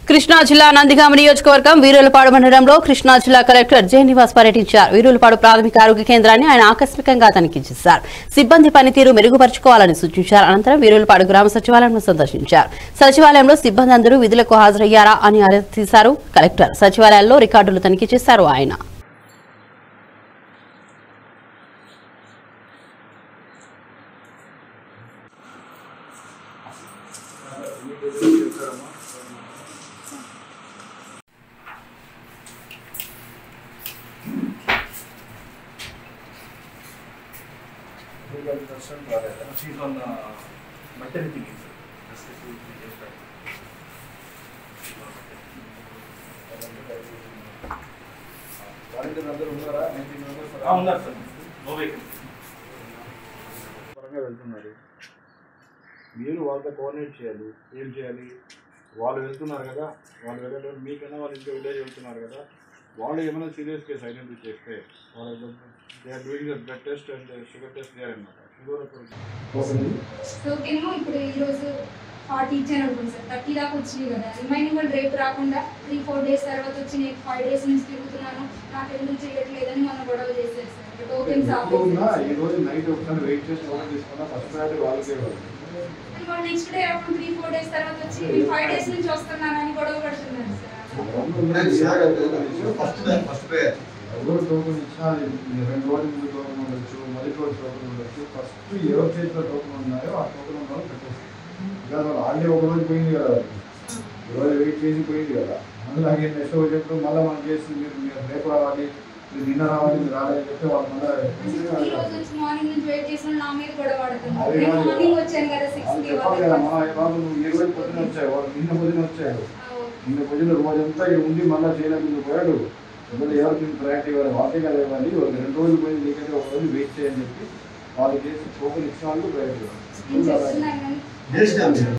కృష్ణా జిల్లా నందిగామ నియోజకవర్గం వీరులపాడు మండలంలో కృష్ణా జిల్లా కలెక్టర్ జె నివాస్ పర్యటించారు వీరులపాడు ప్రాథమిక ఆరోగ్య కేంద్రాన్ని ఆయన ఆకస్మికంగా తనిఖీ చేశారు సిబ్బంది పనితీరు మెరుగుపరుచుకోవాలని సూచించారు అనంతరం వీరులపాడు గ్రామ సచివాలయంను సందర్శించారు సచివాలయంలో సిబ్బంది అందరూ విధులకు హాజరయ్యారా అని ఆరా తీశారు కలెక్టర్ సచివాలయాల్లో రికార్డులు తనిఖీ చేశారు ఆయన She's on uh, maternity leave. వాలంటీర్లు అందరూ ఉన్నారా నైన్టీన్ మెంబర్స్ ఆ, ఉన్నారు సార్ నో వేకెన్సీ పరంగా వెళ్తున్నారు మీరు వాళ్ళతో కోఆర్డినేట్ చేయాలి ఏం చేయాలి వాళ్ళు వెళ్తున్నారు కదా వాళ్ళు వెళ్ళడం మీకన్నా వాళ్ళు ఇంకో విలేజ్ వెళ్తున్నారు కదా వాళ్ళు ఏమైనా సీరియస్ కేసు ఐడెంటిఫై చేస్తే వాళ్ళు they are doing the blood test and sugar test దే అనమాట షుగర్ సో ఏమో ఇప్పుడు ఈరోజు ఫార్టీ ఇచ్చాను అనుకోండి సార్ థర్టీ దాకా వచ్చినాయి కదా రిమైనింగ్ కూడా రేపు రాకుండా త్రీ ఫోర్ డేస్ తర్వాత వచ్చి నేను ఫైవ్ డేస్ నుంచి తిరుగుతున్నాను నాకు ఎందుకు చేయట్లేదని మన గొడవ చేశారు సార్ టోకెన్స్ ఉన్నా ఆపేసి ఈ రోజు నైట్ ఒకసారి వెయిట్ చేసి టోకెన్ తీసుకున్నా ఫస్ట్ ప్రయారిటీ వాళ్ళకే ఇవ్వాలి వాళ్ళు నెక్స్ట్ డే అప్పుడు త్రీ ఫోర్ డేస్ తర్వాత వచ్చి నేను ఫైవ్ డేస్ నుంచి వస్తున్నానని గొడవ పడుతున్నారు సార్ ఫస్ట్ ఫస్ట్ ప్రేయర్ ఎవరు టోకెన్ ఇచ్చినా ఇది రెండు రోజుల ముందు టోకెన్ ఉండొచ్చు మొదటి రోజు టోకెన్ ఉండొచ్చు ఫస్ట్ ఎవరి చేతిలో టోకెన్ ఉన్నాయో ఆ టోకెన్ ఉన్న వాళ్ళు పెట్టేస్తారు ఇంకా వాళ్ళు ఆల్రెడీ ఒక రోజు పోయింది కదా వాళ్ళకి. ఈ రోజు వెయిట్ చేసి పోయింది కదా అలాగే నెక్స్ట్ రోజు చెప్తూ మళ్ళీ మనం చేసి మీరు మీరు రేపు రావాలి మీరు నిన్న రావాలి మీరు రాలేదని చెప్తే వాళ్ళు ఈ రోజు మళ్ళీ వచ్చి మార్నింగ్ నుంచి వెయిట్ చేసిన నా మీద గొడవ పడుతున్నారు అది నేను కాదు. మార్నింగ్ వచ్చాను కదా సిక్స్ వాళ్ళు కి చెప్పాలి కదా మా బాబు నువ్వు ఈ రోజు పొద్దున వచ్చావు వాడు నిన్న పొద్దున వచ్చాడు నిన్న పొద్దున రోజంతా ఇక్కడ ఉండి మళ్ళీ చేయడానికి పోయాడు ఇప్పుడు ఎవరికి ప్రయారిటీ ఇవ్వాలి వాళ్ళకే కదా ఇవ్వాలి వాళ్ళకి రెండు రోజులు పోయి నీకంటే ఒక రోజు వెయిట్ చేయని చెప్పి వాళ్ళకి చేసి టోకెన్ ఇచ్చిన వాళ్ళు ప్రయారిటీ నేను ఇవ్వాలి చెప్తున్నాను కానీ చేసినాం